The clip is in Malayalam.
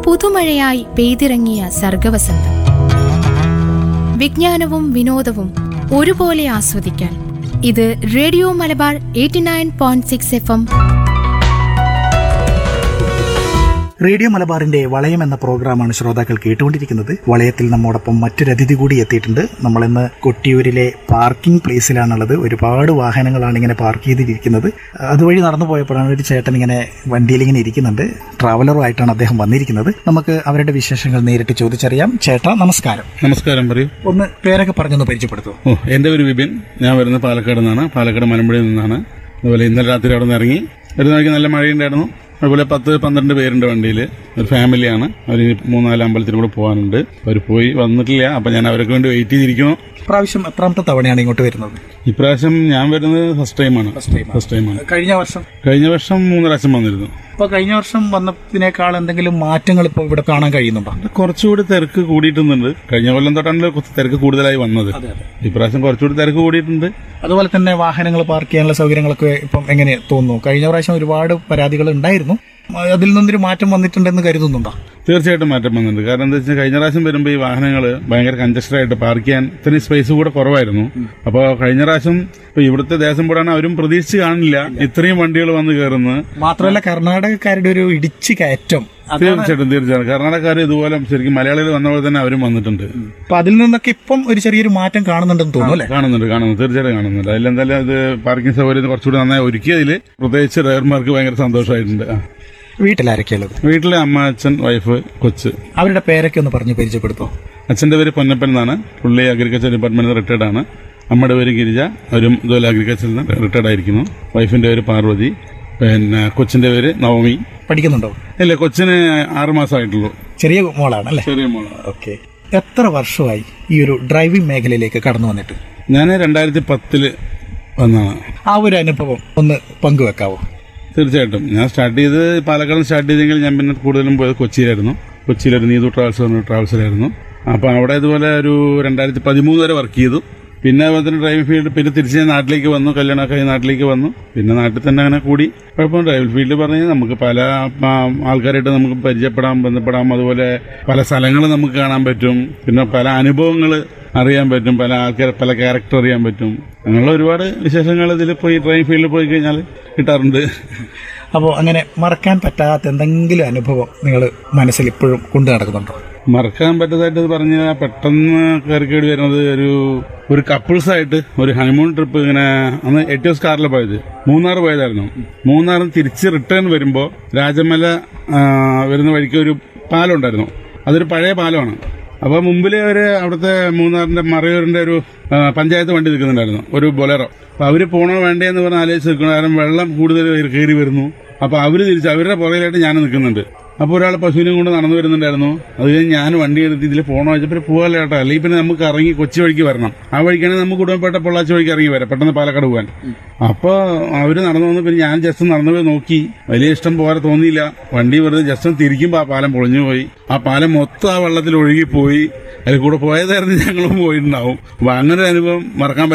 പുതുമഴയായി പെയ്തിറങ്ങിയ സർഗവസന്തം വിജ്ഞാനവും വിനോദവും ഒരുപോലെ ആസ്വദിക്കാൻ ഇത് radio Malabar eighty nine point six F M radio മലബാറിന്റെ വളയം എന്ന പ്രോഗ്രാമാണ് ശ്രോതാക്കൾ കേട്ടുകൊണ്ടിരിക്കുന്നത് വളയത്തിൽ നമ്മോടൊപ്പം മറ്റൊരു അതിഥി കൂടി എത്തിയിട്ടുണ്ട് നമ്മളിന്ന് കൊട്ടിയൂരിലെ പാർക്കിംഗ് പ്ലേസിലാണുള്ളത് ഒരുപാട് വാഹനങ്ങളാണ് ഇങ്ങനെ പാർക്ക് ചെയ്തിരിക്കുന്നത് അതുവഴി നടന്നു പോയപ്പോഴാണ് ഒരു ചേട്ടൻ ഇങ്ങനെ വണ്ടിയിൽ ഇങ്ങനെ ഇരിക്കുന്നുണ്ട് ട്രാവലറുമായിട്ടാണ് അദ്ദേഹം വന്നിരിക്കുന്നത് നമുക്ക് അവരുടെ വിശേഷങ്ങൾ നേരിട്ട് ചോദിച്ചറിയാം ചേട്ടാ നമസ്കാരം നമസ്കാരം പറയൂ ഒന്ന് പേരൊക്കെ പറഞ്ഞൊന്ന് പരിചയപ്പെടുത്തൂ ഓ എൻ്റെ പേര് വിപിൻ ഞാൻ വരുന്നത് പാലക്കാട് നിന്നാണ് പാലക്കാട് മലമ്പുഴയിൽ നിന്നാണ് അതുപോലെ ഇന്നലെ രാത്രി അവിടെ നിന്ന് ഇറങ്ങി ഒരു നാளைക്ക് നല്ല മഴയുണ്ടായിരുന്നു അതുപോലെ പത്ത് പന്ത്രണ്ട് പേരുണ്ട് വണ്ടിയിൽ ഒരു ഫാമിലിയാണ് അവർ മൂന്നാല് അമ്പലത്തിൽ കൂടെ പോകാനുണ്ട് അവർ പോയി വന്നിട്ടില്ല അപ്പം ഞാൻ അവർക്ക് വേണ്ടി വെയിറ്റ് ചെയ്തിരിക്കുന്നു പ്രാവശ്യം എത്രാമത്തെ തവണയാണ് ഇങ്ങോട്ട് വരുന്നത് ഇപ്രാവശ്യം ഞാൻ വരുന്നത് ഫസ്റ്റ് ടൈമാണ് ഫസ്റ്റ് ടൈമാണ് കഴിഞ്ഞ വർഷം കഴിഞ്ഞ വർഷം മൂന്ന് പ്രാവശ്യം വന്നിരുന്നു ഇപ്പൊ കഴിഞ്ഞ വർഷം വന്നതിനേക്കാൾ എന്തെങ്കിലും മാറ്റങ്ങൾ ഇപ്പോൾ ഇവിടെ കാണാൻ കഴിയുന്നുണ്ടോ കുറച്ചുകൂടി തിരക്ക് കൂടിയിട്ടുണ്ട് കഴിഞ്ഞ കൊല്ലം തൊട്ടാണല്ലോ കുറച്ച് തിരക്ക് കൂടുതലായി വന്നത് ഇപ്രാവശ്യം കുറച്ചുകൂടി തിരക്ക് കൂടിയിട്ടുണ്ട് അതുപോലെ തന്നെ വാഹനങ്ങൾ പാർക്ക് ചെയ്യാനുള്ള സൗകര്യങ്ങളൊക്കെ ഇപ്പം എങ്ങനെ തോന്നുന്നു കഴിഞ്ഞ പ്രാവശ്യം ഒരുപാട് പരാതികൾ ഉണ്ടായിരുന്നു അതിൽ നിന്നൊരു മാറ്റം വന്നിട്ടുണ്ടെന്ന് കരുതുന്നുണ്ടോ തീർച്ചയായിട്ടും മാറ്റം വന്നിട്ടുണ്ട് കാരണം എന്താ വെച്ചാൽ കഴിഞ്ഞ പ്രാവശ്യം വരുമ്പോൾ ഈ വാഹനങ്ങൾ ഭയങ്കര കൺജസ്റ്റഡ് ആയിട്ട് പാർക്ക് ചെയ്യാൻ ഇത്രയും സ്പേസ് കൂടെ കുറവായിരുന്നു അപ്പോൾ കഴിഞ്ഞ പ്രാവശ്യം ഇപ്പൊ ഇവിടുത്തെ ദേശം കൂടാണ് അവരും പ്രതീക്ഷിച്ച് കാണില്ല ഇത്രയും വണ്ടികൾ വന്ന് കയറുന്നത് മാത്രമല്ല കർണാടകക്കാരുടെ ഒരു ഇടിച്ചു കയറ്റം തീർച്ചയായിട്ടും തീർച്ചയായിട്ടും കർണാടകക്കാർ ഇതുപോലെ ശരിക്കും മലയാളികൾ വന്ന പോലെ തന്നെ അവരും വന്നിട്ടുണ്ട് അപ്പൊ അതിൽ നിന്നൊക്കെ ഇപ്പം ഒരു ചെറിയൊരു മാറ്റം കാണുന്നുണ്ടെന്ന് തോന്നുന്നു അല്ലെ കാണുന്നുണ്ട് കാണുന്നുണ്ട് തീർച്ചയായിട്ടും കാണുന്നുണ്ട് അതിലെന്തായാലും അത് പാർക്കിംഗ് സൗകര്യം കുറച്ചുകൂടി നന്നായി ഒരുക്കിയതിൽ പ്രത്യേകിച്ച് ഡ്രൈവർമാർക്ക് ഭയങ്കര സന്തോഷമായിട്ടുണ്ട് ആ. വീട്ടിലാരൊക്കെയുള്ളത് വീട്ടിലെ അമ്മ അച്ഛൻ വൈഫ് കൊച്ച് അവരുടെ പേരൊക്കെ ഒന്ന് പറഞ്ഞ് പരിചയപ്പെടുത്തോ അച്ഛന്റെ പേര് പൊന്നപ്പൻ എന്നാണ് പുള്ളി അഗ്രികൾച്ചർ ഡിപ്പാർട്ട്മെന്റിൽ റിട്ടയർഡ് ആണ് അമ്മയുടെ പേര് ഗിരിജ അവരും ഇതുപോലെ അഗ്രികൾച്ചറിൽ നിന്ന് റിട്ടയർഡ് ആയിരിക്കുന്നു വൈഫിന്റെ പേര് പാർവതി പിന്നെ കൊച്ചിന്റെ പേര് നവമി പഠിക്കുന്നുണ്ടോ ഇല്ല കൊച്ചിന് ആറ് മാസമായിട്ടുള്ളൂ ചെറിയ മോളാണ് അല്ലെ ചെറിയ മോള് ഓക്കെ എത്ര വർഷമായി ഈ ഒരു ഡ്രൈവിംഗ് മേഖലയിലേക്ക് കടന്നു വന്നിട്ട് ഞാൻ രണ്ടായിരത്തി പത്തില് വന്നതാണ് ആ ഒരു അനുഭവം ഒന്ന് പങ്കുവെക്കാവോ തീർച്ചയായിട്ടും ഞാൻ സ്റ്റാർട്ട് ചെയ്ത് പാലക്കാട് സ്റ്റാർട്ട് ചെയ്തെങ്കിൽ ഞാൻ പിന്നെ കൂടുതലും പോയത് കൊച്ചിയിലായിരുന്നു കൊച്ചിയിലൊരു നീതു ട്രാവൽസ് പറഞ്ഞ ട്രാവൽസിലായിരുന്നു അപ്പോൾ അവിടെ ഇതുപോലെ ഒരു രണ്ടായിരത്തി പതിമൂന്ന് വരെ വർക്ക് ചെയ്തു പിന്നെ അതുപോലെ തന്നെ ഡ്രൈവിംഗ് ഫീൽഡ് പിന്നെ തിരിച്ച് ഞാൻ നാട്ടിലേക്ക് വന്നു കല്യാണമൊക്കെ കഴിഞ്ഞ് നാട്ടിലേക്ക് വന്നു പിന്നെ നാട്ടിൽ തന്നെ അങ്ങനെ കൂടി കുഴപ്പം ഡ്രൈവിംഗ് ഫീൽഡ് പറഞ്ഞു കഴിഞ്ഞാൽ നമുക്ക് പല ആ, ആൾക്കാരായിട്ട് നമുക്ക് പരിചയപ്പെടാം ബന്ധപ്പെടാം അതുപോലെ പല സ്ഥലങ്ങൾ നമുക്ക് കാണാൻ പറ്റും പിന്നെ പല അനുഭവങ്ങൾ അറിയാൻ പറ്റും പല ആൾക്കാർ പല ക്യാരക്ടർ അറിയാൻ പറ്റും അങ്ങനെയുള്ള ഒരുപാട് വിശേഷങ്ങൾ ഇതിൽ പോയി ഡ്രൈവിംഗ് ഫീൽഡിൽ പോയി കഴിഞ്ഞാൽ കിട്ടാറുണ്ട് അപ്പോൾ അങ്ങനെ മറക്കാൻ പറ്റാത്ത എന്തെങ്കിലും അനുഭവം നിങ്ങൾ മനസ്സിൽ ഇപ്പോഴും കൊണ്ടു നടക്കുന്നുണ്ടോ മറക്കാൻ പറ്റതായിട്ട് പറഞ്ഞ പെട്ടെന്ന് കയറിക്കേടി വരുന്നത് ഒരു ഒരു കപ്പിൾസ് ആയിട്ട് ഒരു ഹണിമൂൺ ട്രിപ്പ് ഇങ്ങനെ അന്ന് എറ്റിയോസ് കാറിൽ പോയത് മൂന്നാർ പോയതായിരുന്നു മൂന്നാറിൽ തിരിച്ച് റിട്ടേൺ വരുമ്പോൾ രാജമല ആ, വരുന്ന വഴിക്ക് ഒരു പാലം ഉണ്ടായിരുന്നു അതൊരു പഴയ പാലമാണ് അപ്പോൾ മുമ്പിൽ ഒരു അവിടുത്തെ മൂന്നാറിന്റെ മറയൂരിന്റെ ഒരു ആ, പഞ്ചായത്ത് വണ്ടി നിൽക്കുന്നുണ്ടായിരുന്നു ഒരു ബൊലേറോ അപ്പൊ അവര് പോണോ വേണ്ടേ എന്ന് പറഞ്ഞ് ആലോചിച്ച് നിൽക്കണം കാരണം വെള്ളം കൂടുതൽ കയറി വരുന്നു അപ്പൊ അവര് തിരിച്ച് അവരുടെ പുറകിലായിട്ട് ഞാൻ നിൽക്കുന്നുണ്ട് അപ്പൊ ഒരാൾ പശുവിനെ കൊണ്ട് നടന്നു വരുന്നുണ്ടായിരുന്നു അത് കഴിഞ്ഞ് ഞാൻ വണ്ടി എടുത്ത് ഇതിൽ പോകണോ വെച്ചപ്പോൾ പോകാല്ല കേട്ടോ അല്ലെങ്കിൽ പിന്നെ നമുക്ക് ഇറങ്ങി കൊച്ചി വഴിക്ക് വരണം ആ വഴിക്കാണെങ്കിൽ നമുക്ക് കുടുംബപ്പെട്ട പൊള്ളാച്ചി വഴിക്ക് ഇറങ്ങി വരാം പെട്ടെന്ന് പാലക്കാട് പോകാൻ അപ്പൊ അവര് നടന്നു വന്ന് പിന്നെ ഞാൻ ജസ്റ്റ് നടന്നു പോയി നോക്കി വലിയ ഇഷ്ടം പോലെ തോന്നിയില്ല വണ്ടി വെറുതെ ജസ്റ്റ് ഒന്ന് തിരിക്കുമ്പോൾ ആ പാലം പൊളിഞ്ഞു പോയി ആ പാലം മൊത്തം ആ വെള്ളത്തിൽ ഒഴുകി പോയി അതിൽ കൂടെ പോയതായിരുന്നു ഞങ്ങളും പോയിട്ടുണ്ടാവും അപ്പൊ അങ്ങനെ ഒരു അനുഭവം മറക്കാൻ പറ്റാത്ത